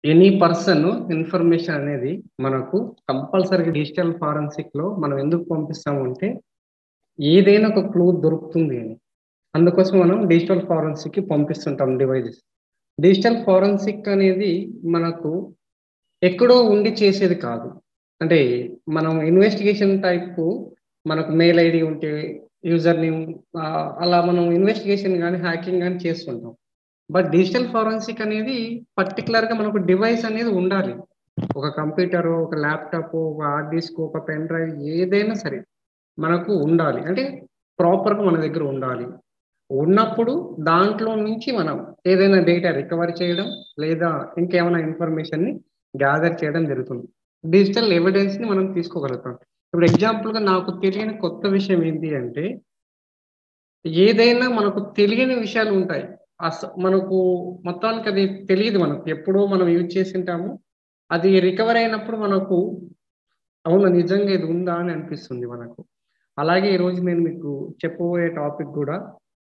any person information అనేది మనకు compulsory digital forensic లో మనం ఎందుకు పంపిస్తాము అంటే ఏదైనా ఒక క్లూ దొరుకుతుంది అని అందుకోసం మనం డిజిటల్ ఫారెన్సిక్ కి పంపిస్తుంటాం డివైజెస్ డిజిటల్ ఫారెన్సిక్ అనేది మనకు ఎక్కడో ఉండి చేసేది కాదు అంటే మనం ఇన్వెస్టిగేషన్ టైప్ మనకు మెయిల్ ఐడి ఉంటే యూజర్ నేమ్ అలా మనం ఇన్వెస్టిగేషన్ కానీ హ్యాకింగ్ కానీ చేస్తుంటాం బట్ డిజిటల్ ఫారెన్సిక్ అనేది పర్టికులర్ గా మనకు డివైస్ అనేది ఉండాలి ఒక కంప్యూటర్ ఒక ల్యాప్టాప్ ఒక హార్డ్ డిస్క్ ఒక పెన్ డ్రైవ్ ఏదైనా సరే మనకు ఉండాలి అంటే ప్రాపర్గా మన దగ్గర ఉండాలి ఉన్నప్పుడు దాంట్లో నుంచి మనం ఏదైనా డేటా రికవర్ చేయడం లేదా ఇంకేమైనా ఇన్ఫర్మేషన్ ని గ్యాదర్ చేయడం జరుగుతుంది డిజిటల్ ఎవిడెన్స్ ని మనం తీసుకోగలుగుతాం ఇప్పుడు ఎగ్జాంపుల్ గా నాకు తెలియని కొత్త విషయం ఏంటి అంటే ఏదైనా మనకు తెలియని విషయాలు ఉంటాయి అస మనకు మొత్తానికి అది తెలియదు మనకు ఎప్పుడో మనం యూజ్ చేసింటాము అది రికవర్ అయినప్పుడు మనకు అవును నిజంగా ఇది ఉందా అని అనిపిస్తుంది మనకు అలాగే ఈరోజు నేను మీకు చెప్పబోయే టాపిక్ కూడా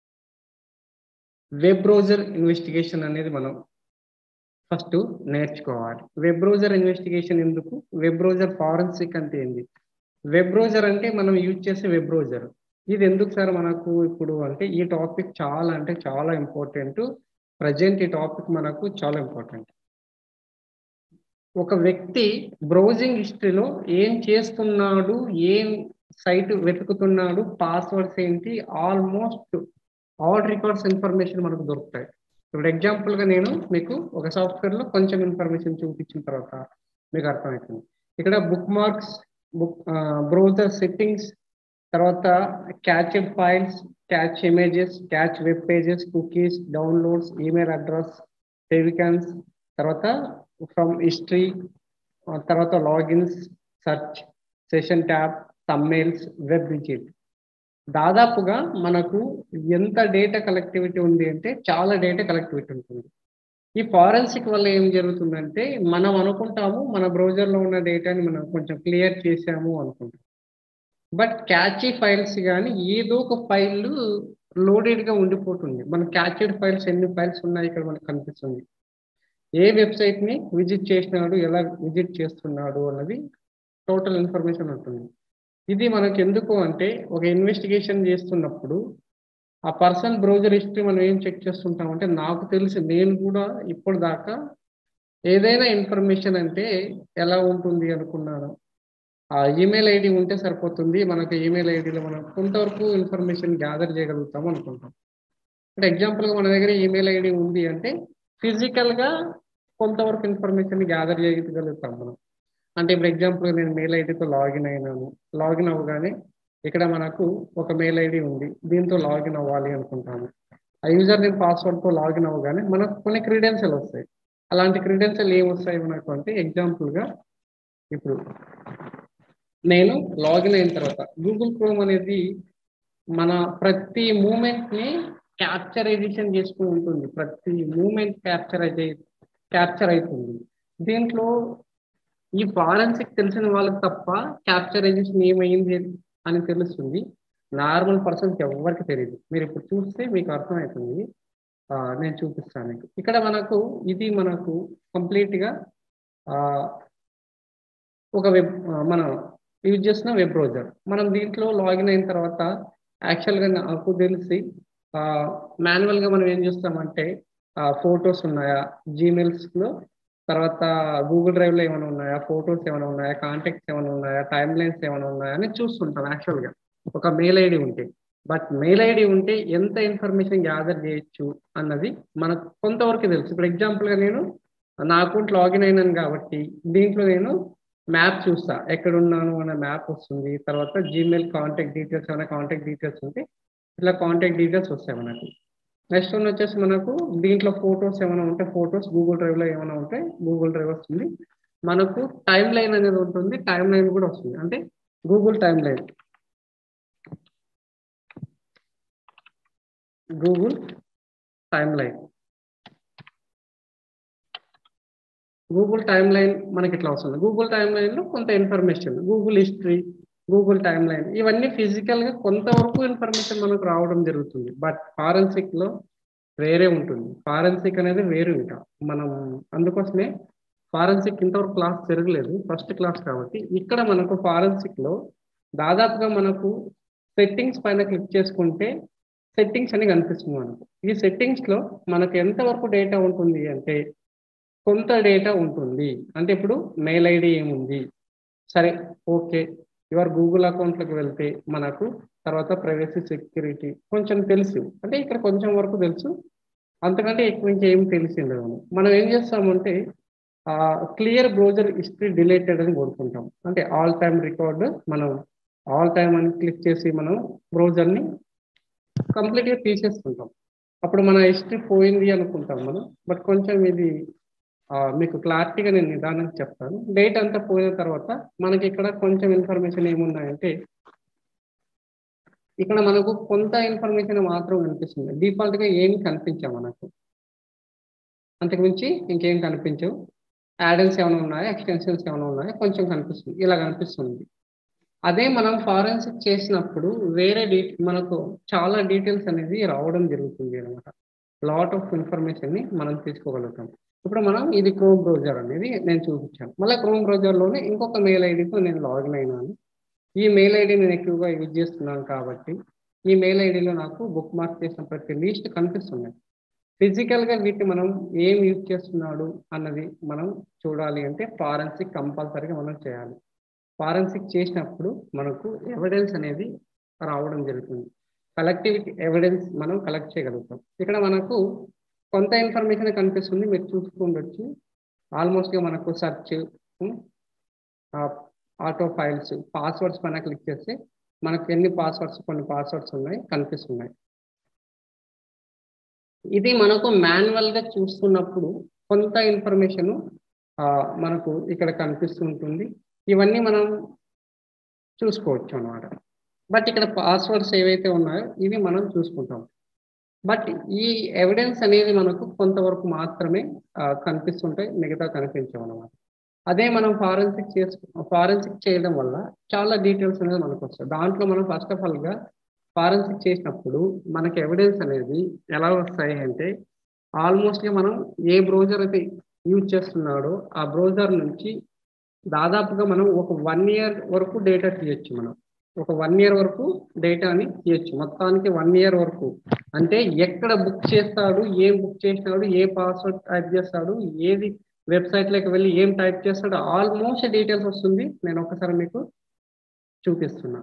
వెబ్ బ్రౌజర్ ఇన్వెస్టిగేషన్ అనేది మనం ఫస్ట్ నేర్చుకోవాలి వెబ్ బ్రౌజర్ ఇన్వెస్టిగేషన్ ఎందుకు వెబ్ బ్రౌజర్ ఫారెన్సిక్ అంటే ఏంది వెబ్ బ్రౌజర్ అంటే మనం యూజ్ చేసే వెబ్ బ్రౌజర్ ఇది ఎందుకు సార్ మనకు ఇప్పుడు అంటే ఈ టాపిక్ చాలా అంటే చాలా ఇంపార్టెంట్ ప్రజెంట్ ఈ టాపిక్ మనకు చాలా ఇంపార్టెంట్ ఒక వ్యక్తి బ్రౌజింగ్ హిస్టరీలో ఏం చేస్తున్నాడు ఏం సైట్ వెతుకుతున్నాడు పాస్వర్డ్స్ ఏంటి ఆల్మోస్ట్ ఆల్ రికార్డ్స్ ఇన్ఫర్మేషన్ మనకు దొరుకుతాయి ఇప్పుడు ఎగ్జాంపుల్గా నేను మీకు ఒక సాఫ్ట్వేర్లో కొంచెం ఇన్ఫర్మేషన్ చూపించిన తర్వాత మీకు అర్థమవుతుంది ఇక్కడ bookmarks book browser settings తర్వాత cached files cache images cache web pages cookies downloads email address favicons తర్వాత ఫ్రమ్ హిస్టరీ తర్వాత logins search session tab thumbnails web visit దాదాపుగా మనకు ఎంత డేటా కలెక్టివిటీ ఉంది అంటే చాలా డేటా కలెక్టివిటీ ఉంటుంది ఈ ఫారెన్సిక్ వల్ల ఏం జరుగుతుందంటే మనం అనుకుంటాము మన బ్రౌజర్లో ఉన్న డేటాని మనం కొంచెం క్లియర్ చేసాము అనుకుంటాం బట్ క్యాచీ ఫైల్స్ కానీ ఏదో ఒక ఫైల్ లోడెడ్గా ఉండిపోతుంది మన క్యాచెడ్ ఫైల్స్ ఎన్ని ఫైల్స్ ఉన్నాయి ఇక్కడ మనకు కనిపిస్తుంది ఏ వెబ్సైట్ని విజిట్ చేసినాడు ఎలా విజిట్ చేస్తున్నాడు అన్నది టోటల్ ఇన్ఫర్మేషన్ ఉంటుంది ఇది మనకు ఎందుకు అంటే ఒక ఇన్వెస్టిగేషన్ చేస్తున్నప్పుడు ఆ పర్సన్ బ్రౌజర్ హిస్టరీ మనం ఏం చెక్ చేస్తుంటాం అంటే నాకు తెలిసి నేను కూడా ఇప్పుడు దాకా ఏదైనా ఇన్ఫర్మేషన్ అంటే ఎలా ఉంటుంది అనుకున్నాను ఆ ఈమెయిల్ ఐడి ఉంటే సరిపోతుంది మనకు ఈమెయిల్ ఐడిలో మనం కొంతవరకు ఇన్ఫర్మేషన్ గ్యాదర్ చేయగలుగుతాము అనుకుంటాం అంటే ఎగ్జాంపుల్గా మన దగ్గర ఈమెయిల్ ఐడి ఉంది అంటే ఫిజికల్గా కొంతవరకు ఇన్ఫర్మేషన్ గ్యాదర్ చేయగలుగుతాం మనం అంటే ఇప్పుడు ఎగ్జాంపుల్ నేను మెయిల్ ఐడితో లాగిన్ అయినాను లాగిన్ అవ్వగానే ఇక్కడ మనకు ఒక మెయిల్ ఐడి ఉంది దీంతో లాగిన్ అవ్వాలి అనుకుంటాము ఆ యూజర్ నేమ్ పాస్వర్డ్తో లాగిన్ అవ్వగానే మనకు కొన్ని క్రీడెన్షియల్ వస్తాయి అలాంటి క్రీడెన్షియల్ ఏం వస్తాయి మనకు అంటే ఎగ్జాంపుల్గా ఇప్పుడు నేను లాగిన్ అయిన తర్వాత గూగుల్ క్రోమ్ అనేది మన ప్రతి మూమెంట్ని క్యాప్చరైజేషన్ చేసుకుని ఉంటుంది ప్రతి మూమెంట్ క్యాప్చర్ అయితే క్యాప్చర్ అవుతుంది దీంట్లో ఈ ఫారెన్సిక్ తెలిసిన వాళ్ళకి తప్ప క్యాప్చరైజేషన్ ఏమైంది అని తెలుస్తుంది నార్మల్ పర్సన్కి ఎవరికి తెలియదు మీరు ఇప్పుడు చూస్తే మీకు అర్థమవుతుంది నేను చూపిస్తాను మీకు ఇక్కడ మనకు ఇది మనకు కంప్లీట్గా ఒక వెబ్ మనం యూజ్ చేసిన వెబ్ బ్రౌజర్ మనం దీంట్లో లాగిన్ అయిన తర్వాత యాక్చువల్గా నాకు తెలిసి మాన్యువల్గా మనం ఏం చేస్తామంటే ఫొటోస్ ఉన్నాయా జీమెయిల్స్లో తర్వాత గూగుల్ డ్రైవ్లో ఏమైనా ఉన్నాయా ఫొటోస్ ఏమైనా ఉన్నాయా కాంటాక్ట్స్ ఏమైనా ఉన్నాయా టైమ్ లైన్స్ ఏమైనా ఉన్నాయా అని చూస్తుంటాం యాక్చువల్గా ఒక మెయిల్ ఐడి ఉంటే బట్ మెయిల్ ఐడి ఉంటే ఎంత ఇన్ఫర్మేషన్ గ్యాదర్ చేయొచ్చు అన్నది మనకు కొంతవరకు తెలుసు ఇప్పుడు ఎగ్జాంపుల్గా నేను నా అకౌంట్ లాగిన్ అయినాను కాబట్టి దీంట్లో నేను మ్యాప్ చూస్తా ఎక్కడ ఉన్నాను అనే మ్యాప్ వస్తుంది తర్వాత జీమెయిల్ కాంటాక్ట్ డీటెయిల్స్ ఏమైనా కాంటాక్ట్ డీటెయిల్స్ ఉంటే ఇట్లా కాంటాక్ట్ డీటెయిల్స్ వస్తాయి మనకు నెక్స్ట్ వన్ వచ్చేసి మనకు దీంట్లో ఫొటోస్ ఏమైనా ఉంటే ఫొటోస్ గూగుల్ డ్రైవ్లో ఏమైనా ఉంటే గూగుల్ డ్రైవ్ వస్తుంది మనకు టైం లైన్ అనేది ఉంటుంది టైం లైన్ కూడా వస్తుంది అంటే Google timeline Google timeline Google timeline మనకి ఇట్లా వస్తుంది గూగుల్ టైం లైన్లో కొంత information Google history Google timeline ఇవన్నీ ఫిజికల్గా కొంతవరకు ఇన్ఫర్మేషన్ మనకు రావడం జరుగుతుంది బట్ ఫారెన్సిక్లో వేరే ఉంటుంది ఫారెన్సిక్ అనేది వేరు ఇంకా మనం అందుకోసమే ఫారెన్సిక్ ఇంతవరకు క్లాస్ జరగలేదు ఫస్ట్ క్లాస్ కాబట్టి ఇక్కడ మనకు ఫారెన్సిక్ లో దాదాపుగా మనకు సెట్టింగ్స్ పైన క్లిక్ చేసుకుంటే సెట్టింగ్స్ అని కనిపిస్తుంది మనకు ఈ సెట్టింగ్స్ లో మనకు ఎంతవరకు డేటా ఉంటుంది అంటే కొంత డేటా ఉంటుంది అంటే ఇప్పుడు మెయిల్ ఐడి ఏముంది సరే ఓకే యువర్ గూగుల్ అకౌంట్లోకి వెళ్తే మనకు తర్వాత ప్రైవసీ సెక్యూరిటీ కొంచెం తెలుసు అంటే ఇక్కడ కొంచెం వరకు తెలుసు అంతకంటే ఎక్కువ ఇంకా ఏం తెలిసిండదు మనం ఏం చేస్తామంటే క్లియర్ బ్రౌజర్ హిస్టరీ డిలేటెడ్ అని కోరుకుంటాం అంటే ఆల్ టైమ్ రికార్డ్ మనం ఆల్ టైమ్ అని క్లిక్ చేసి మనం బ్రౌజర్ని కంప్లీట్గా తీసేసుకుంటాం అప్పుడు మన హిస్టరీ పోయింది అనుకుంటాం మనం బట్ కొంచెం ఇది మీకు క్లారిటీగా నేను నిదానంగా చెప్తాను డేట్ అంతా పోయిన తర్వాత మనకి ఇక్కడ కొంచెం ఇన్ఫర్మేషన్ ఏమున్నాయంటే ఇక్కడ మనకు కొంత ఇన్ఫర్మేషన్ మాత్రం కనిపిస్తుంది డిఫాల్ట్గా ఏమి కనిపించాం మనకు అంతకుమించి ఇంకేం కనిపించవు యాడల్స్ ఏమైనా ఉన్నాయా ఎక్స్టెన్షన్స్ ఏమైనా ఉన్నాయా కొంచెం కనిపిస్తుంది ఇలా కనిపిస్తుంది అదే మనం ఫారెన్సిక్ చేసినప్పుడు వేరే డీ మనకు చాలా డీటెయిల్స్ అనేది రావడం జరుగుతుంది అనమాట లాట్ ఆఫ్ ఇన్ఫర్మేషన్ని మనం తీసుకోగలుగుతాం ఇప్పుడు మనం ఇది క్రోమ్ బ్రౌజర్ అనేది నేను చూపించాను మళ్ళీ క్రోమ్ బ్రౌజర్లోనే ఇంకొక మెయిల్ ఐడితో నేను లాగిన్ అయినాను ఈ మెయిల్ ఐడి నేను ఎక్కువగా యూజ్ చేస్తున్నాను కాబట్టి ఈ మెయిల్ ఐడిలో నాకు బుక్ మార్క్ చేసిన ప్రతి లిస్ట్ కనిపిస్తున్నాయి ఫిజికల్గా వీటిని మనం ఏం యూజ్ చేస్తున్నాడు అన్నది మనం చూడాలి అంటే ఫారెన్సిక్ కంపల్సరీగా మనం చేయాలి ఫారెన్సిక్ చేసినప్పుడు మనకు ఎవిడెన్స్ అనేది రావడం జరుగుతుంది కలెక్టివ్ ఎవిడెన్స్ మనం కలెక్ట్ చేయగలుగుతాం ఇక్కడ మనకు కొంత ఇన్ఫర్మేషన్ కనిపిస్తుంది మీరు చూసుకుండొచ్చు ఆల్మోస్ట్గా మనకు సెర్చ్ ఆటో ఫైల్స్ పాస్వర్డ్స్ పైన క్లిక్ చేస్తే మనకు ఎన్ని పాస్వర్డ్స్ కొన్ని పాస్వర్డ్స్ ఉన్నాయి కనిపిస్తున్నాయి ఇది మనకు మాన్యువల్గా చూస్తున్నప్పుడు కొంత ఇన్ఫర్మేషన్ మనకు ఇక్కడ కనిపిస్తుంటుంది ఇవన్నీ మనం చూసుకోవచ్చు అనమాట బట్ ఇక్కడ పాస్వర్డ్స్ ఏవైతే ఉన్నాయో ఇవి మనం చూసుకుంటాం బట్ ఈ ఎవిడెన్స్ అనేది మనకు కొంతవరకు మాత్రమే కనిపిస్తుంటాయి మిగతా కనిపించవు అనమాట అదే మనం ఫారెన్సిక్ చేసు ఫారెన్సిక్ చేయడం వల్ల చాలా డీటెయిల్స్ అనేది మనకు వస్తాయి దాంట్లో మనం ఫస్ట్ ఆఫ్ ఆల్గా ఫారెన్సిక్ చేసినప్పుడు మనకి ఎవిడెన్స్ అనేది ఎలా వస్తాయి అంటే ఆల్మోస్ట్గా మనం ఏ బ్రౌజర్ అయితే యూజ్ చేస్తున్నాడో ఆ బ్రౌజర్ నుంచి దాదాపుగా మనం ఒక వన్ ఇయర్ వరకు డేటా తీయచ్చు మనం ఒక వన్ ఇయర్ వరకు డేటాని తీయచ్చు మొత్తానికి వన్ ఇయర్ వరకు అంటే ఎక్కడ బుక్ చేస్తాడు ఏం బుక్ చేసినాడు ఏ పాస్వర్డ్ టైప్ చేస్తాడు ఏది వెబ్సైట్లోకి వెళ్ళి ఏం టైప్ చేస్తాడో ఆల్మోస్ట్ డీటెయిల్స్ వస్తుంది నేను ఒకసారి మీకు చూపిస్తున్నా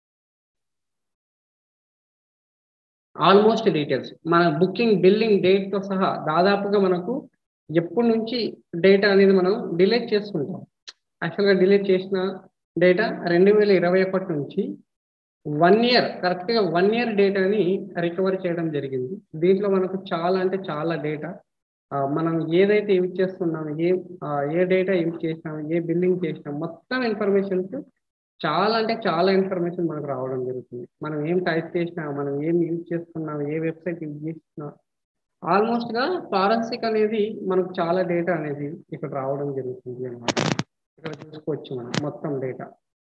ఆల్మోస్ట్ డీటెయిల్స్ మన బుకింగ్ బిల్లింగ్ డేట్తో సహా దాదాపుగా మనకు ఎప్పటి నుంచి డేటా అనేది మనం డిలీట్ చేసుకుంటాం యాక్చువల్గా డిలీట్ చేసిన డేటా రెండు వేల ఇరవై ఒకటి నుంచి వన్ ఇయర్ కరెక్ట్గా వన్ ఇయర్ డేటాని రికవర్ చేయడం జరిగింది దీంట్లో మనకు చాలా అంటే చాలా డేటా మనం ఏదైతే యూజ్ చేస్తున్నాం ఏ ఏ డేటా యూజ్ చేసినాం ఏ బిల్లింగ్ చేసినాం మొత్తం ఇన్ఫర్మేషన్స్ చాలా అంటే చాలా ఇన్ఫర్మేషన్ మనకు రావడం జరుగుతుంది మనం ఏం టైప్ చేసినా మనం ఏం యూజ్ చేస్తున్నాం ఏ వెబ్సైట్ యూజ్ చేస్తున్నా ఆల్మోస్ట్గా ఫారెన్సిక్ అనేది మనకు చాలా డేటా అనేది ఇక్కడ రావడం జరుగుతుంది అనమాట ఇక్కడ చూసుకోవచ్చు మనం మొత్తం డేటా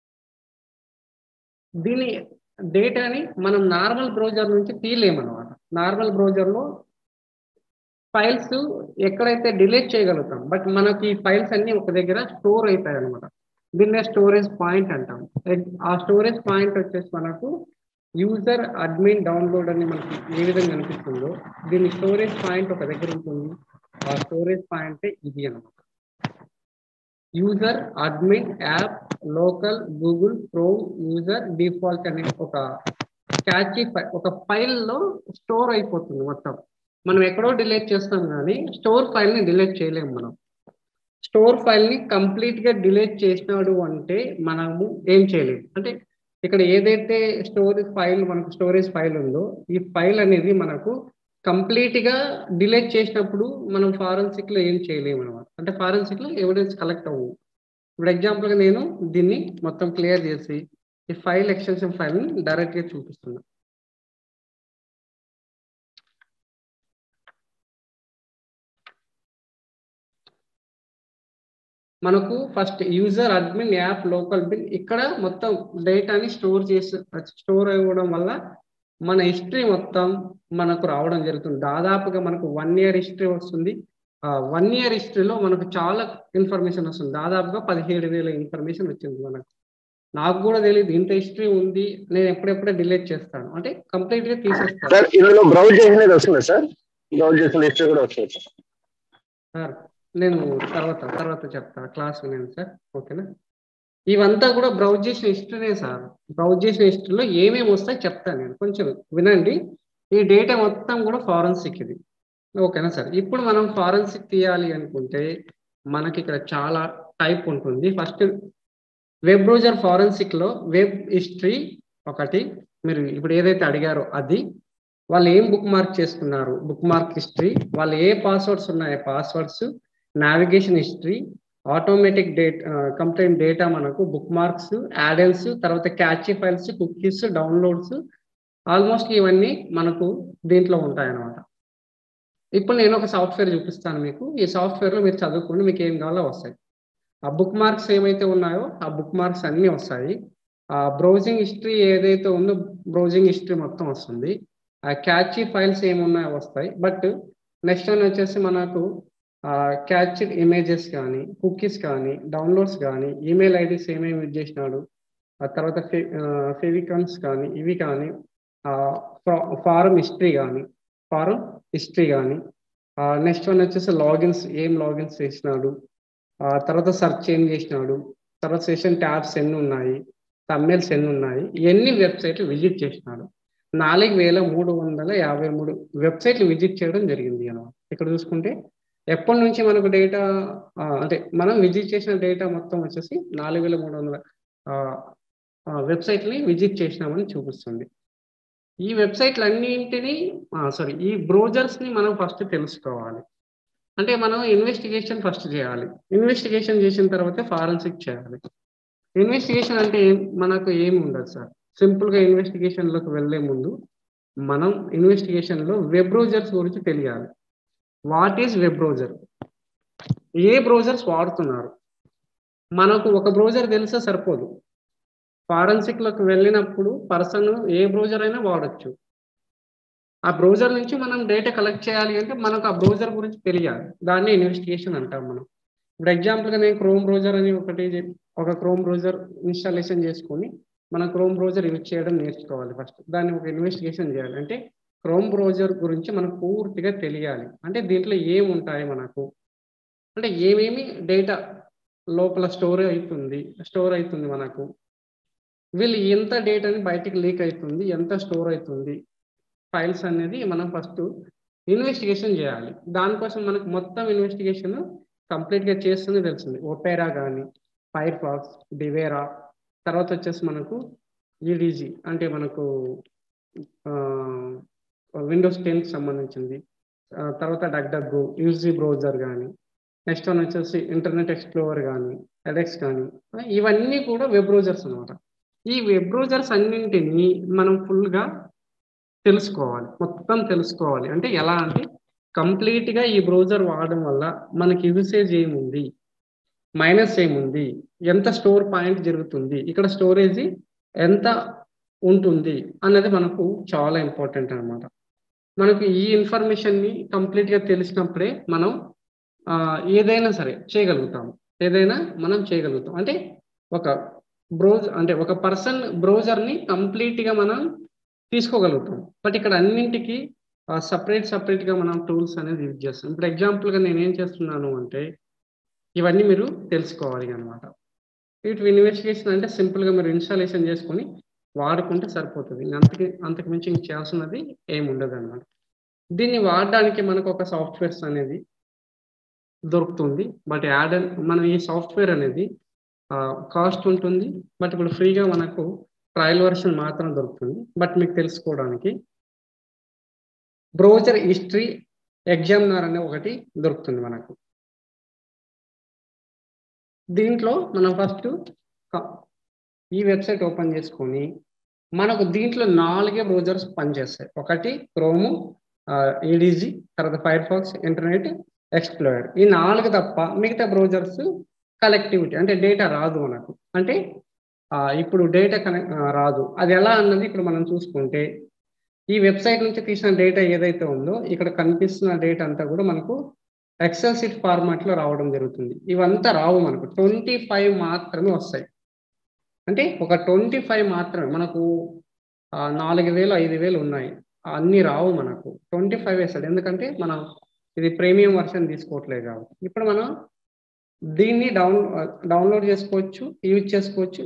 దీని డేటాని మనం నార్మల్ బ్రౌజర్ నుంచి తీయలేమన్నమాట నార్మల్ బ్రౌజర్లో ఫైల్స్ ఎక్కడైతే డిలీట్ చేయగలుగుతాం బట్ మనకి ఈ ఫైల్స్ అన్ని ఒక దగ్గర స్టోర్ అవుతాయి అనమాట దీన్నే స్టోరేజ్ పాయింట్ అంటాం ఆ స్టోరేజ్ పాయింట్ వచ్చేసి మనకు యూజర్ అడ్మిన్ డౌన్లోడ్ అని మనకి ఏ విధంగా కనిపిస్తుందో దీని స్టోరేజ్ పాయింట్ ఒక దగ్గర ఉంటుంది ఆ స్టోరేజ్ పాయింట్ ఇది అనమాట user admin app local Google Chrome user default అనే ఒక క్యాచీ ఒక ఫైల్లో స్టోర్ అయిపోతుంది మొత్తం మనం ఎక్కడో డిలీట్ చేస్తాం కానీ స్టోర్ ఫైల్ని డిలీట్ చేయలేము మనం స్టోర్ ఫైల్ని కంప్లీట్గా డిలీట్ చేసినాడు అంటే మనము ఏం చేయలేము అంటే ఇక్కడ ఏదైతే స్టోరేజ్ ఫైల్ మనకు స్టోరేజ్ ఫైల్ ఉందో ఈ ఫైల్ అనేది మనకు కంప్లీట్గా డిలీట్ చేసినప్పుడు మనం ఫారెన్సిక్లో ఏం చేయలేము అనమాట అంటే ఫారెన్సిక్లో ఎవిడెన్స్ కలెక్ట్ అవ్వు ఇప్పుడు ఎగ్జాంపుల్గా నేను దీన్ని మొత్తం క్లియర్ చేసి ఈ ఫైల్ ఎక్స్టెన్షన్ ఫైల్ని డైరెక్ట్గా చూపిస్తున్నా మనకు first user admin app local bin ఇక్కడ మొత్తం డేటాని స్టోర్ చేసి స్టోర్ అవ్వడం వల్ల మన హిస్టరీ మొత్తం మనకు రావడం జరుగుతుంది దాదాపుగా మనకు వన్ ఇయర్ హిస్టరీ వస్తుంది వన్ ఇయర్ హిస్టరీలో మనకు చాలా ఇన్ఫర్మేషన్ వస్తుంది దాదాపుగా పదిహేడు వేల ఇన్ఫర్మేషన్ వచ్చింది మనకు నాకు కూడా తెలియదు ఇంత హిస్టరీ ఉంది నేను ఎప్పుడెప్పుడే డిలీట్ చేస్తాను అంటే కంప్లీట్ గా తీసేస్తాను సార్ ఇందులో బ్రౌజ్ చేసినది వస్తుందా సార్ బ్రౌజ్ చేసిన హిస్టరీ కూడా వస్తుంది సార్ సార్ నేను తర్వాత తర్వాత చెప్తా క్లాస్ వినండి సార్ ఓకేనా ఇవంతా కూడా బ్రౌజ్ చేసిన హిస్టరీనే సార్ బ్రౌజ్ చేసిన హిస్టరీలో ఏమేమి వస్తాయి చెప్తాను నేను కొంచెం వినండి ఈ డేటా మొత్తం కూడా ఫారెన్సిక్ ఇది ఓకేనా సార్ ఇప్పుడు మనం ఫారెన్సిక్ తీయాలి అనుకుంటే మనకి ఇక్కడ చాలా టైప్ ఉంటుంది ఫస్ట్ వెబ్ బ్రౌజర్ ఫారెన్సిక్ లో వెబ్ హిస్టరీ ఒకటి మీరు ఇప్పుడు ఏదైతే అడిగారో అది వాళ్ళు ఏం బుక్ మార్క్ చేసుకున్నారు బుక్ మార్క్ హిస్టరీ వాళ్ళు ఏ పాస్వర్డ్స్ ఉన్నాయో passwords navigation history automatic date complaint data మనకు బుక్ మార్క్స్ యాడెన్స్ తర్వాత cache files cookies downloads almost ఇవన్నీ మనకు దీంట్లో ఉంటాయి అన్నమాట ఇప్పుడు నేను ఒక సాఫ్ట్వేర్ చూపిస్తాను మీకు ఈ సాఫ్ట్వేర్లో మీరు చదువుకోండి మీకు ఏం కావాలో వస్తాయి ఆ బుక్ మార్క్స్ ఏమైతే ఉన్నాయో ఆ బుక్ మార్క్స్ అన్నీ వస్తాయి ఆ బ్రౌజింగ్ హిస్టరీ ఏదైతే ఉందో బ్రౌజింగ్ హిస్టరీ మొత్తం వస్తుంది ఆ క్యాచీ ఫైల్స్ ఏమున్నాయో వస్తాయి బట్ నెక్స్ట్ వన్ వచ్చేసి మనకు క్యాచ్డ్ ఇమేజెస్ కానీ కుకీస్ కానీ డౌన్లోడ్స్ కానీ ఈమెయిల్ ఐడీస్ ఏమేమి యూజ్ చేసినాడు ఆ తర్వాత ఫెవికన్స్ కానీ ఇవి కానీ ఫారం హిస్టరీ కానీ ఫారం హిస్టరీ కానీ నెక్స్ట్ వన్ వచ్చేసి లాగిన్స్ ఏం లాగిన్స్ చేసినాడు ఆ తర్వాత సెర్చ్ ఏం చేసినాడు తర్వాత సెషన్ ట్యాబ్స్ ఎన్ని ఉన్నాయి తమ్మెల్స్ ఎన్ని ఉన్నాయి ఎన్ని వెబ్సైట్లు విజిట్ చేసినాడు నాలుగు వేల మూడు వందల యాభై మూడు వెబ్సైట్లు విజిట్ చేయడం జరిగింది అనమాట ఇక్కడ చూసుకుంటే ఎప్పటి నుంచి మనకు డేటా అంటే మనం విజిట్ చేసిన డేటా మొత్తం వచ్చేసి నాలుగు వేల మూడు వందల వెబ్సైట్ని విజిట్ చేసినామని చూపిస్తుంది ఈ వెబ్సైట్లు అన్నింటినీ సారీ ఈ బ్రౌజర్స్ని మనం ఫస్ట్ తెలుసుకోవాలి అంటే మనం ఇన్వెస్టిగేషన్ ఫస్ట్ చేయాలి ఇన్వెస్టిగేషన్ చేసిన తర్వాత ఫారెన్సిక్ చేయాలి ఇన్వెస్టిగేషన్ అంటే మనకు ఏమి ఉండదు సార్ సింపుల్గా ఇన్వెస్టిగేషన్లోకి వెళ్ళే ముందు మనం ఇన్వెస్టిగేషన్లో వెబ్ బ్రౌజర్స్ గురించి తెలియాలి వాట్ ఈస్ వెబ్ బ్రౌజర్ ఏ బ్రౌజర్స్ వాడుతున్నారు మనకు ఒక బ్రౌజర్ తెలిసే సరిపోదు ఫారెన్సిక్లోకి వెళ్ళినప్పుడు పర్సన్ ఏ బ్రౌజర్ అయినా వాడచ్చు ఆ బ్రౌజర్ నుంచి మనం డేటా కలెక్ట్ చేయాలి అంటే మనకు ఆ బ్రౌజర్ గురించి తెలియాలి దాన్ని ఇన్వెస్టిగేషన్ అంటాం మనం ఇప్పుడు ఎగ్జాంపుల్గా నేను క్రోమ్ బ్రౌజర్ అని ఒకటి ఒక క్రోమ్ బ్రౌజర్ ఇన్స్టాలేషన్ చేసుకొని మన క్రోమ్ బ్రౌజర్ యూజ్ చేయడం నేర్చుకోవాలి ఫస్ట్ దాన్ని ఒక ఇన్వెస్టిగేషన్ చేయాలి అంటే క్రోమ్ బ్రౌజర్ గురించి మనకు పూర్తిగా తెలియాలి అంటే దీంట్లో ఏముంటాయి మనకు అంటే ఏమేమి డేటా లోపల స్టోర్ అవుతుంది స్టోర్ అవుతుంది మనకు వీళ్ళు ఎంత డేటాని బయటికి లీక్ అవుతుంది ఎంత స్టోర్ అవుతుంది ఫైల్స్ అనేది మనం ఫస్ట్ ఇన్వెస్టిగేషన్ చేయాలి దానికోసం మనకు మొత్తం ఇన్వెస్టిగేషన్ కంప్లీట్గా చేస్తుంది తెలిసింది ఒపేరా కానీ ఫైర్ ఫాక్స్ డివేరా తర్వాత వచ్చేసి మనకు ఈడీజీ అంటే మనకు విండోస్ టెన్కి సంబంధించింది తర్వాత డగ్ డగ్గు యూజీ బ్రౌజర్ కానీ నెక్స్ట్ వన్ వచ్చేసి ఇంటర్నెట్ ఎక్స్ప్లోవర్ కానీ ఎడెక్స్ కానీ ఇవన్నీ కూడా వెబ్ బ్రౌజర్స్ అనమాట ఈ వెబ్ బ్రౌజర్స్ అన్నింటినీ మనం ఫుల్గా తెలుసుకోవాలి మొత్తం తెలుసుకోవాలి అంటే ఎలా అంటే కంప్లీట్గా ఈ బ్రౌజర్ వాడడం వల్ల మనకి యూసేజ్ ఏముంది మైనస్ ఏముంది ఎంత స్టోర్ పాయింట్ జరుగుతుంది ఇక్కడ స్టోరేజ్ ఎంత ఉంటుంది అన్నది మనకు చాలా ఇంపార్టెంట్ అనమాట మనకు ఈ ఇన్ఫర్మేషన్ని కంప్లీట్గా తెలిసినప్పుడే మనం ఏదైనా సరే చేయగలుగుతాం ఏదైనా మనం చేయగలుగుతాం అంటే ఒక బ్రౌజ్ అంటే ఒక పర్సన్ బ్రౌజర్ని కంప్లీట్గా మనం తీసుకోగలుగుతాం బట్ ఇక్కడ అన్నింటికి సపరేట్ సపరేట్గా మనం టూల్స్ అనేది యూజ్ చేస్తాం ఇప్పుడు ఎగ్జాంపుల్గా నేను ఏం చేస్తున్నాను అంటే ఇవన్నీ మీరు తెలుసుకోవాలి అనమాట వీటి ఇన్వెస్టిగేషన్ అంటే సింపుల్గా మీరు ఇన్స్టాలేషన్ చేసుకొని వాడుకుంటే సరిపోతుంది అంతకి అంతకు మించి ఇంక చేయాల్సినది ఏమి ఉండదు అనమాట దీన్ని వాడడానికి మనకు ఒక సాఫ్ట్వేర్స్ అనేది దొరుకుతుంది బట్ యాడ్ మనం ఈ సాఫ్ట్వేర్ అనేది కాస్ట్ ఉంటుంది బట్ ఇప్పుడు ఫ్రీగా మనకు ట్రయల్ వర్షన్ మాత్రం దొరుకుతుంది బట్ మీకు తెలుసుకోవడానికి బ్రౌజర్ హిస్టరీ ఎగ్జామినర్ అనే ఒకటి దొరుకుతుంది మనకు దీంట్లో మనం ఫస్ట్ ఈ వెబ్సైట్ ఓపెన్ చేసుకొని మనకు దీంట్లో నాలుగే బ్రౌజర్స్ పనిచేస్తాయి ఒకటి క్రోము ఈడీజీ తర్వాత ఫైర్ ఫాక్స్ ఇంటర్నెట్ ఎక్స్ప్లోరర్ ఈ నాలుగు తప్ప మిగతా బ్రౌజర్స్ కలెక్టివిటీ అంటే డేటా రాదు మనకు అంటే ఇప్పుడు డేటా కనెక్ట్ రాదు అది ఎలా అన్నది ఇప్పుడు మనం చూసుకుంటే ఈ వెబ్సైట్ నుంచి తీసిన డేటా ఏదైతే ఉందో ఇక్కడ కనిపిస్తున్న డేటా అంతా కూడా మనకు ఎక్సెల్ షీట్ ఫార్మాట్ లో రావడం జరుగుతుంది ఇవంతా రావు మనకు ట్వంటీ ఫైవ్ మాత్రమే వస్తాయి అంటే ఒక ట్వంటీ ఫైవ్ మాత్రమే మనకు ఆ, నాలుగు వేలు ఐదు వేలు ఉన్నాయి అన్ని రావు మనకు ట్వంటీ ఫైవ్ వేస్తాడు ఎందుకంటే మనం ఇది ప్రీమియం వర్షన్ తీసుకోవట్లేదు కాబట్టి ఇప్పుడు మనం దీన్ని డౌన్ డౌన్లోడ్ చేసుకోవచ్చు యూజ్ చేసుకోవచ్చు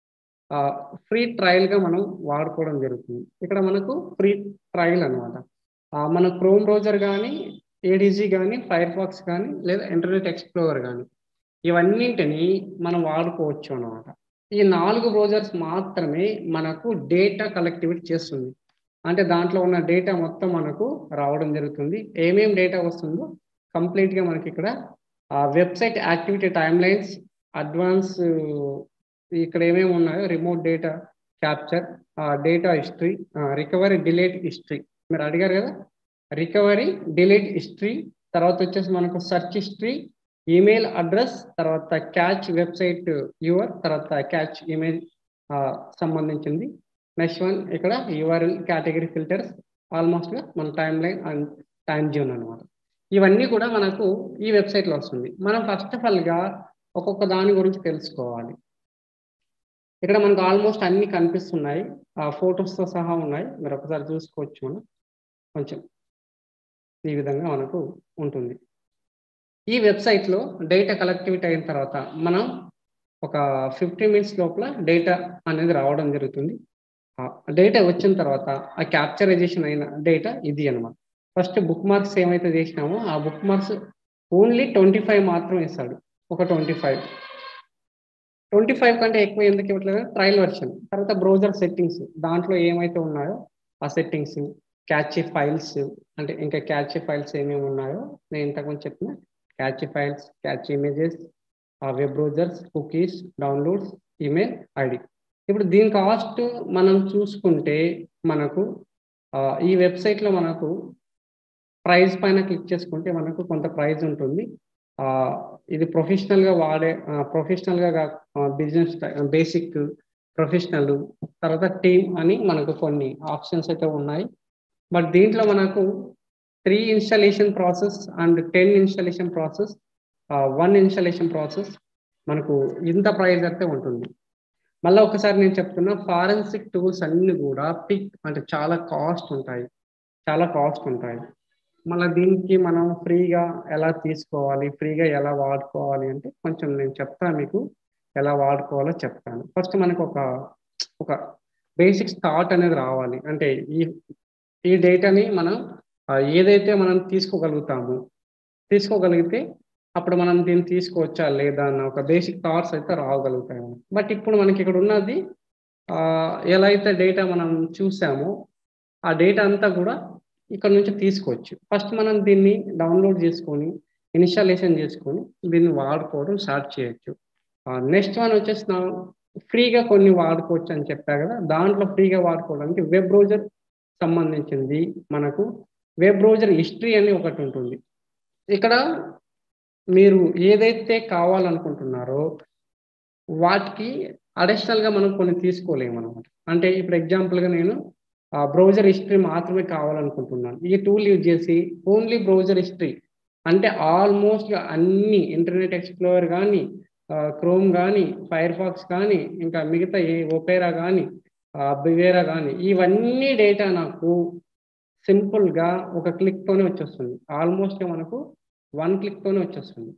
ఫ్రీ ట్రయల్ గా మనం వాడుకోవడం జరుగుతుంది ఇక్కడ మనకు ఫ్రీ ట్రయల్ అనమాట మన క్రోమ్ బ్రౌజర్ కానీ ఏడీజీ కానీ ఫైర్ ఫాక్స్ కానీ లేదా ఇంటర్నెట్ ఎక్స్ప్లోరర్ కానీ ఇవన్నింటిని మనం వాడుకోవచ్చు అనమాట ఈ నాలుగు బ్రౌజర్స్ మాత్రమే మనకు డేటా కలెక్టివిటీ చేస్తుంది అంటే దాంట్లో ఉన్న డేటా మొత్తం మనకు రావడం జరుగుతుంది ఏమేం డేటా వస్తుందో కంప్లీట్ గా మనకి ఇక్కడ website activity timelines advance ఇక్కడ ఏమేమి ఉన్నాయో remote data capture data history recovery delete history మీరు అడిగారు కదా రికవరీ డిలీట్ హిస్టరీ తర్వాత వచ్చేసి మనకు సెర్చ్ హిస్టరీ ఈమెయిల్ అడ్రస్ తర్వాత క్యాచ్ వెబ్సైట్ యువర్ తర్వాత క్యాచ్ ఇమేజ్ సంబంధించింది నెక్స్ట్ వన్ ఇక్కడ యుఆర్ఎల్ కేటగిరీ ఫిల్టర్స్ ఆల్మోస్ట్ గా మన timeline and time zone అనమాట ఇవన్నీ కూడా మనకు ఈ వెబ్సైట్ లో వస్తుంది మనం ఫస్ట్ ఆఫ్ ఆల్ గా ఒక్కొక్క దాని గురించి తెలుసుకోవాలి ఇక్కడ మనకు ఆల్మోస్ట్ అన్ని కనిపిస్తున్నాయి ఆ photos తో సహా ఉన్నాయి మీరు ఒకసారి చూసుకోవచ్చు మనం కొంచెం ఈ విధంగా మనకు ఉంటుంది ఈ వెబ్సైట్ లో డేటా కలెక్టివిటీ అయిన తర్వాత మనం ఒక ఫిఫ్టీ మినిట్స్ లోపల డేటా అనేది రావడం జరుగుతుంది డేటా వచ్చిన తర్వాత ఆ క్యాప్చరైజేషన్ అయిన డేటా ఇది అనమాట ఫస్ట్ బుక్ మార్క్స్ ఏమైతే చేసినామో ఆ bookmarks only twenty five మాత్రం ఇస్తాడు ఒక ట్వంటీ ఫైవ్ ట్వంటీ ఫైవ్ కంటే ఎక్కువ ఎందుకు ఇవ్వట్లేదు ట్రయల్ వర్షన్ తర్వాత బ్రౌజర్ సెట్టింగ్స్ దాంట్లో ఏమైతే ఉన్నాయో ఆ సెట్టింగ్స్ క్యాచీ ఫైల్స్ అంటే ఇంకా క్యాచీ ఫైల్స్ ఏమేమి ఉన్నాయో నేను ఇంతకుముందు చెప్పిన cache files cache images web browsers cookies downloads email ID ఇప్పుడు దీని కాస్ట్ మనం చూసుకుంటే మనకు ఆ, ఈ వెబ్సైట్లో మనకు ప్రైస్ పైన క్లిక్ చేసుకుంటే మనకు కొంత ప్రైస్ ఉంటుంది ఆ, ఇది ప్రొఫెషనల్ గా వాడే ప్రొఫెషనల్ గా బిజినెస్ బేసిక్ ప్రొఫెషనల్ తర్వాత టీమ్ అని మనకు కొన్ని ఆప్షన్స్ అయితే ఉన్నాయి బట్ దీంట్లో మనకు three installation process and ten installation process one installation process మనకు ఇంత ప్రైస్ అయితే ఉంటుంది మళ్ళీ ఒకసారి నేను చెప్తున్నా ఫారెన్సిక్ టూల్స్ అన్ని కూడా పిక్ అంటే చాలా కాస్ట్ ఉంటాయి చాలా కాస్ట్ ఉంటాయి మళ్ళీ దీనికి మనం ఫ్రీగా ఎలా తీసుకోవాలి ఫ్రీగా ఎలా వాడుకోవాలి అంటే కొంచెం నేను చెప్తాను మీకు ఎలా వాడుకోవాలో చెప్తాను ఫస్ట్ మనకు ఒక ఒక బేసిక్ థాట్ అనేది రావాలి అంటే ఈ ఈ డేటాని మనం ఆ, ఏదైతే మనం తీసుకోగలుగుతామో తీసుకోగలిగితే అప్పుడు మనం దీన్ని తీసుకోవచ్చా లేదా అన్న ఒక బేసిక్ థాట్స్ అయితే రావగలుగుతాయి బట్ ఇప్పుడు మనకి ఇక్కడ ఉన్నది ఆ, ఎలా అయితే డేటా మనం చూసామో ఆ డేటా అంతా కూడా ఇక్కడ నుంచి తీసుకోవచ్చు ఫస్ట్ మనం దీన్ని డౌన్లోడ్ చేసుకొని ఇనిషియలైజేషన్ చేసుకొని దీన్ని వాడుకోవడం స్టార్ట్ చేయొచ్చు నెక్స్ట్ వన్ వచ్చేసి నా ఫ్రీగా కొన్ని వాడుకోవచ్చు అని చెప్పా కదా దాంట్లో ఫ్రీగా వాడుకోవడానికి వెబ్ బ్రౌజర్ సంబంధించింది మనకు వెబ్ బ్రౌజర్ హిస్టరీ అని ఒకటి ఉంటుంది ఇక్కడ మీరు ఏదైతే కావాలనుకుంటున్నారో వాటికి అడిషనల్ గా మనం కొన్ని తీసుకోలేము అనమాట అంటే ఇప్పుడు ఎగ్జాంపుల్ గా నేను బ్రౌజర్ హిస్టరీ మాత్రమే కావాలనుకుంటున్నాను ఈ టూల్ యూజ్ చేసి ఓన్లీ బ్రౌజర్ హిస్టరీ అంటే ఆల్మోస్ట్ అన్ని ఇంటర్నెట్ ఎక్స్ప్లోరర్ కానీ క్రోమ్ కానీ ఫైర్ ఫాక్స్ కానీ ఇంకా మిగతా ఏ ఒపేరా కానీ బివేరా కానీ ఇవన్నీ డేటా నాకు సింపుల్ గా ఒక క్లిక్ తోనే వచ్చేస్తుంది ఆల్మోస్ట్ మనకు వన్ క్లిక్ తోనే వచ్చేస్తుంది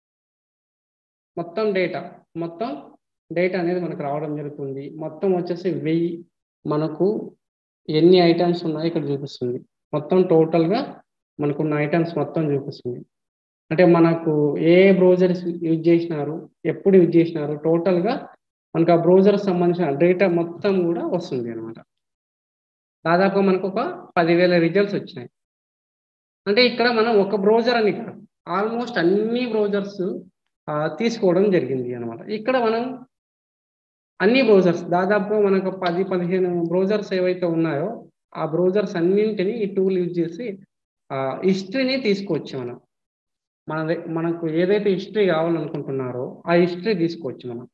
మొత్తం డేటా మొత్తం డేటా అనేది మనకు రావడం జరుగుతుంది మొత్తం వచ్చేసి వెయ్యి మనకు ఎన్ని ఐటమ్స్ ఉన్నాయో ఇక్కడ చూపిస్తుంది మొత్తం total గా మనకున్న ఐటమ్స్ మొత్తం చూపిస్తుంది అంటే మనకు ఏ బ్రౌజర్స్ యూజ్ చేసినారు ఎప్పుడు యూజ్ చేసినారు total గా మనకు ఆ బ్రౌజర్ సంబంధించిన డేటా మొత్తం కూడా వస్తుంది అనమాట దాదాపు మనకు ఒక పదివేల రిజల్ట్స్ వచ్చినాయి అంటే ఇక్కడ మనం ఒక బ్రౌజర్ అని కాదు ఆల్మోస్ట్ అన్ని బ్రౌజర్స్ తీసుకోవడం జరిగింది అనమాట ఇక్కడ మనం అన్ని బ్రౌజర్స్ దాదాపు మనకు పది పదిహేను బ్రౌజర్స్ ఏవైతే ఉన్నాయో ఆ బ్రౌజర్స్ అన్నింటినీ ఈ టూల్ యూజ్ చేసి ఆ హిస్టరీని తీసుకోవచ్చు మనం మన ద- మనకు ఏదైతే హిస్టరీ కావాలనుకుంటున్నారో ఆ హిస్టరీ తీసుకోవచ్చు మనం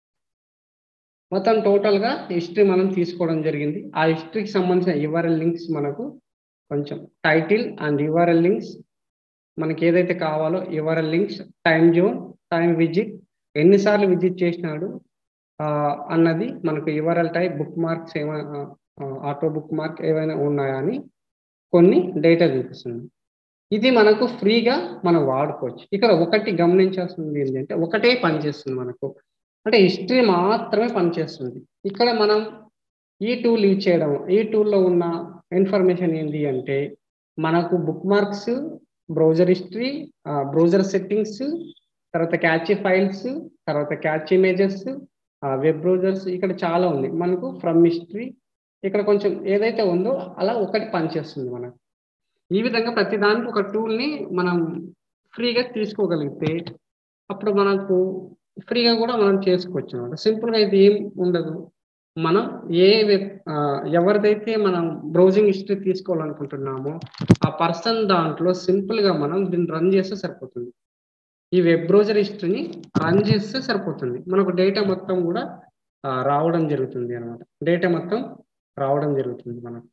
మొత్తం టోటల్ గా హిస్టరీ మనం తీసుకోవడం జరిగింది ఆ హిస్టరీకి సంబంధించిన యుఆర్ఎల్ లింక్స్ మనకు కొంచెం టైటిల్ అండ్ యుఆర్ఎల్ లింక్స్ మనకి ఏదైతే కావాలో ఎవర links time zone time visit ఎన్నిసార్లు విజిట్ చేసినాడు అన్నది మనకు యువరల్ టైప్ బుక్ మార్క్స్ ఏమైనా ఆటో బుక్ మార్క్ ఏమైనా ఉన్నాయా అని కొన్ని డేటా చూపిస్తుంది ఇది మనకు ఫ్రీగా మనం వాడుకోవచ్చు ఇక్కడ ఒకటి గమనించాల్సింది ఏంటంటే ఒకటే పనిచేస్తుంది మనకు అంటే హిస్టరీ మాత్రమే పనిచేస్తుంది ఇక్కడ మనం ఈ టూల్ యూజ్ చేయడం ఈ టూల్లో ఉన్న ఇన్ఫర్మేషన్ ఏంటి అంటే మనకు bookmarks browser history browser settings తర్వాత క్యాచ్ ఫైల్స్ తర్వాత క్యాచ్ ఇమేజెస్ వెబ్ బ్రౌజర్స్ ఇక్కడ చాలా ఉంది మనకు ఫ్రమ్ హిస్టరీ ఇక్కడ కొంచెం ఏదైతే ఉందో అలా ఒకటి పనిచేస్తుంది మనకు ఈ విధంగా ప్రతి దానికి ఒక టూల్ని మనం ఫ్రీగా తీసుకోగలిగితే అప్పుడు మనకు ఫ్రీగా కూడా మనం చేసుకోవచ్చు అనమాట సింపుల్గా ఇది ఏం ఉండదు మనం ఏ వెబ్ ఎవరిదైతే మనం బ్రౌజింగ్ హిస్టరీ తీసుకోవాలనుకుంటున్నామో ఆ పర్సన్ దాంట్లో సింపుల్గా మనం దీన్ని రన్ చేస్తే సరిపోతుంది ఈ వెబ్ బ్రౌజర్ హిస్టరీని రన్ చేస్తే సరిపోతుంది మనకు డేటా మొత్తం కూడా రావడం జరుగుతుంది అనమాట డేటా మొత్తం రావడం జరుగుతుంది మనకు